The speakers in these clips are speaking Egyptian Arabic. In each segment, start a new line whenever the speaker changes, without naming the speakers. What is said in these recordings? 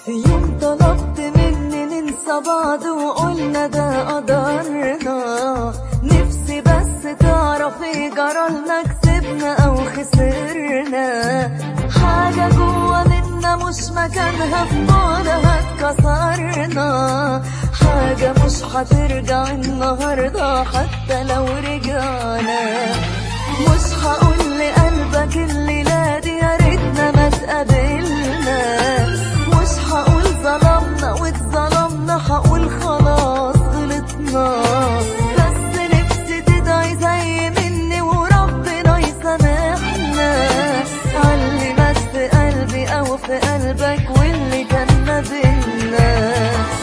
في يوم طلبت مني ننسى بعض وقلنا ده قدرنا نفسي بس تعرفي جرالنا كسبنا او خسرنا حاجة جوا منا مش مكانها في بعضها اتكسرنا حاجة مش هترجع النهاردة حتى لو رجعنا مش هقول لقلبك الليلة دي يا ريتنا ما تقابلنا مش هقول ظلمنا واتظلمنا هقول خلاص غلطنا بس نفسي تدعي زي مني وربنا يسامحنا علي مات في قلبي او في قلبك واللي كان ما بينا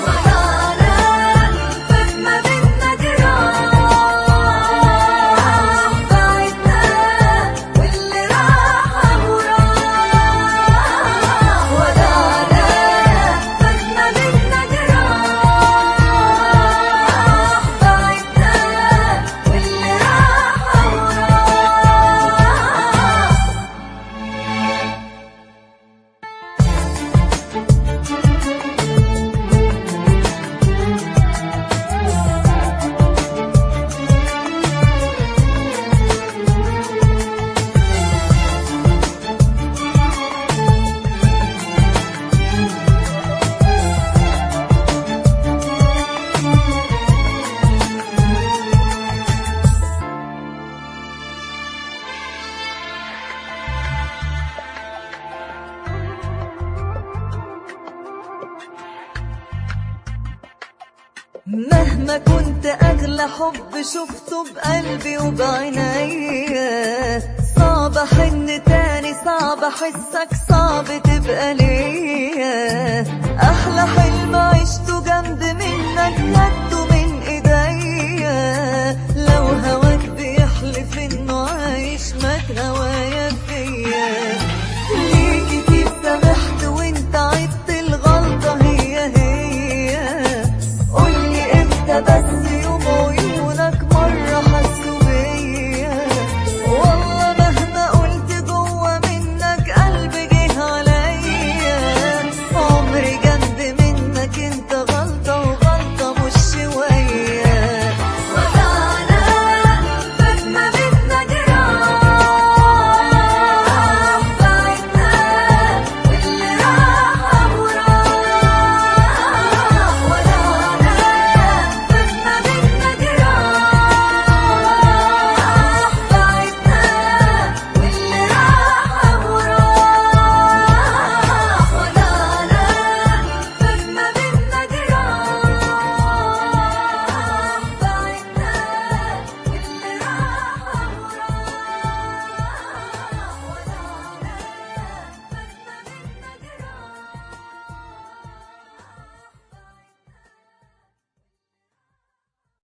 ما بينا جراح بعدنا واللي راح وراح ودانا ما بينا جراح بعدنا واللي راح وراح مهما كنت أغلى حب شفته بقلبي وبعينيا صعب أحن تاني صعب أحسك صعب تبقى ليا أحلى حلم عشته جنب منك خدت